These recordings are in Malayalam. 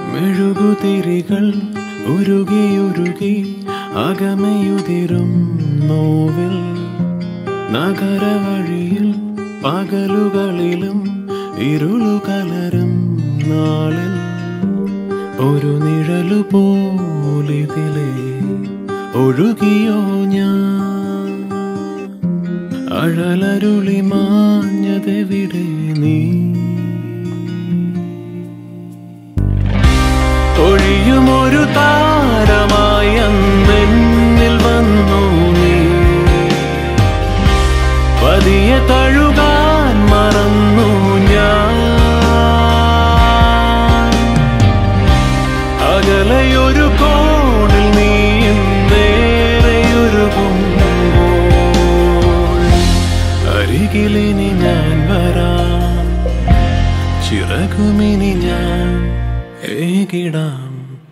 മെഴുകുതിരികൾ ഉരുകിയുരുകി അകമയുതിരും നോവിൽ നഗരവഴിയിൽ പകലുകളിലും ഇരുളു കലരും നാളിൽ ഒരു നിഴലു പോലിതിലെ ഒഴുകിയോ ഞാൻ അഴലരുളി മാഞ്ഞതെവിടെ നീ ഒഴിയുമൊരു താരമായി അന്നെന്നിൽ വന്നു നീ പതിയെ തഴുകാൻ മറന്നു ഞാൻ അകലെയൊരു കോണിൽ നീയും നേരെയൊരു അരികിലിനി ഞാൻ വരാം ചിറകുമിനി ഞാൻ ഏകിടാം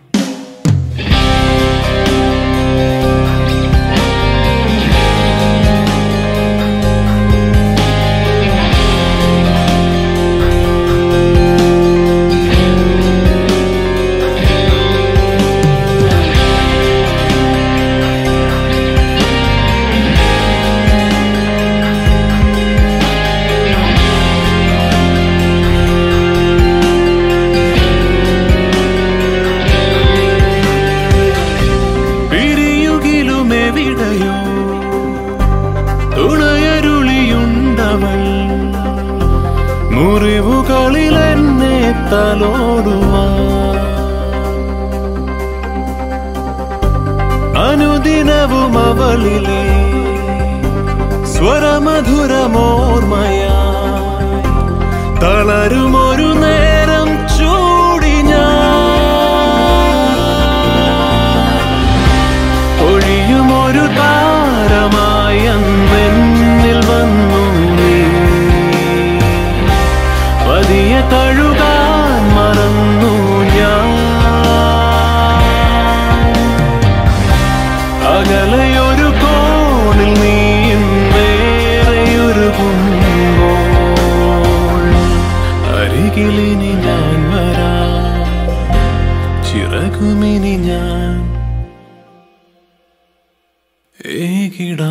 പിരിയുകിലുമെവിടെയോ തുണയരുളിയുണ്ടവൾ മുറിവുകളിൽ എന്നെ തലോടുവാൻ അനുദിനവും അവളിലെ സ്വരമധുരമോർമയാ തളരുമൊരു നേരം ചൂടി ഞാൻ ഒഴിയുമൊരു താരമായി അന്നെന്നിൽ വന്നു നീ പതിയെ തഴുകാൻ മറന്നു ഞാൻ അകലെയൊരു കോണിൽ നീയും വേറെയൊരു അരികിലിനി ഞാൻ വരാം ചിറകുമിനി ഞാൻ ഏകിടാം